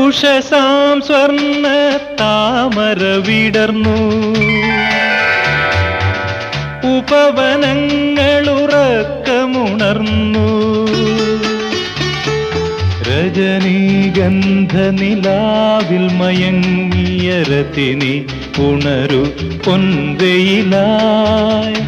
ഉഷസാം സ്വർണ്ണ താമര വിടർന്നു ഉപവനങ്ങളുറക്കമുണർന്നു രജനീഗന്ധ നിലാവിൽ മയങ്ങിയ രതിനി ഉണരു പൊൻവെയിലായി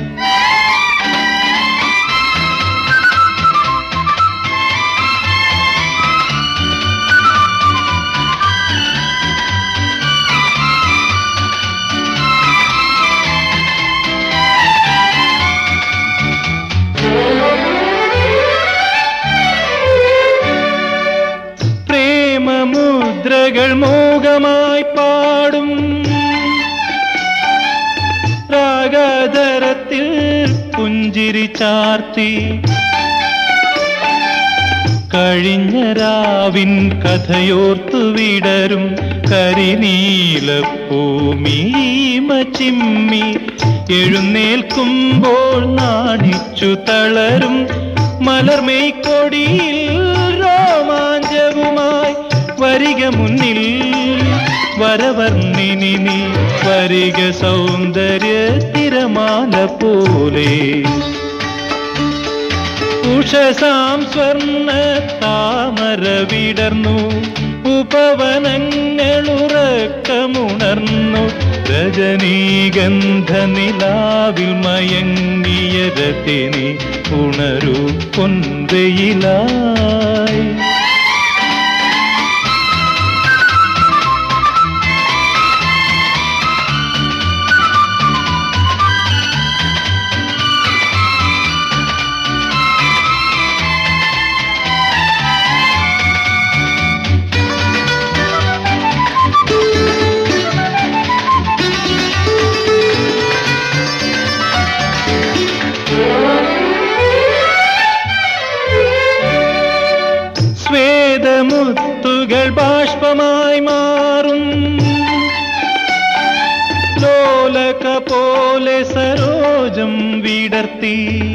പ്രേമമുദ്രകൾ മോഹമായി പാടും രാഗധരത്തിൽ പുഞ്ചിരി ചാർത്തി കഴിഞ്ഞ രാവിൻ കഥയോർത്തു വിടരും കരിനീലപ്പൂമീമ ചിമ്മി എഴുന്നേൽക്കുമ്പോൾ നാണിച്ചു തളരും മലർമേക്കൊടിയിൽ രോമാഞ്ചവുമായി വരിക മുന്നിൽ വരവർണ്ണിനി നീ വരിക സൗന്ദര്യ തിരമാല പോലെ ഉഷസാം സ്വർണ്ണ താമര വിടർന്നു ഉപവനങ്ങളുറക്കമുണർന്നു രജനീഗന്ധ നിലാവിൽ മയങ്ങിയ രതിനി ഉണരൂ പൊൻവെയിലായി സ്വേദമുത്തുകൾ ബാഷ്പമായി മാറും ലോലക പോലെ സരോജം വിടർത്തി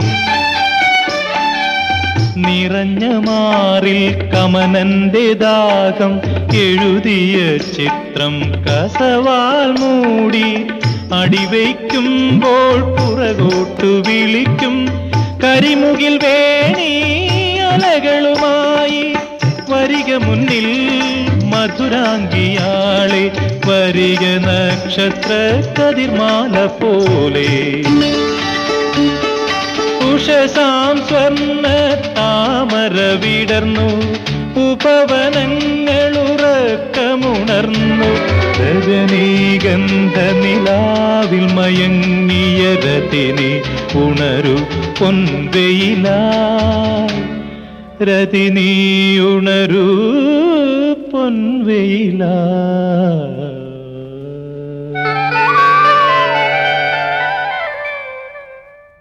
നിറഞ്ഞ മാറിൽ കമനന്റെ ദാഹം എഴുതിയ ചിത്രം കസവാൽ മൂടി അടിവയ്ക്കുമ്പോൾ പുറകോട്ടു വിളിക്കും കരിമുകിൽ വേണി അലകളുമായി വരിക മുന്നിൽ മധുരാംഗിയാളെ വരിക നക്ഷത്ര കതിർമാല പോലെ ഉഷസാം സ്വർണ്ണ താമര വിടർന്നു ഉപവനങ്ങളുറക്കമുണർന്നു രജനീഗന്ധ നിലാവിൽ മയങ്ങിയ രതിനി ഉണരു പൊൻവെയിലായി രതിനി ഉണരൂ പൊൻവെയിലായി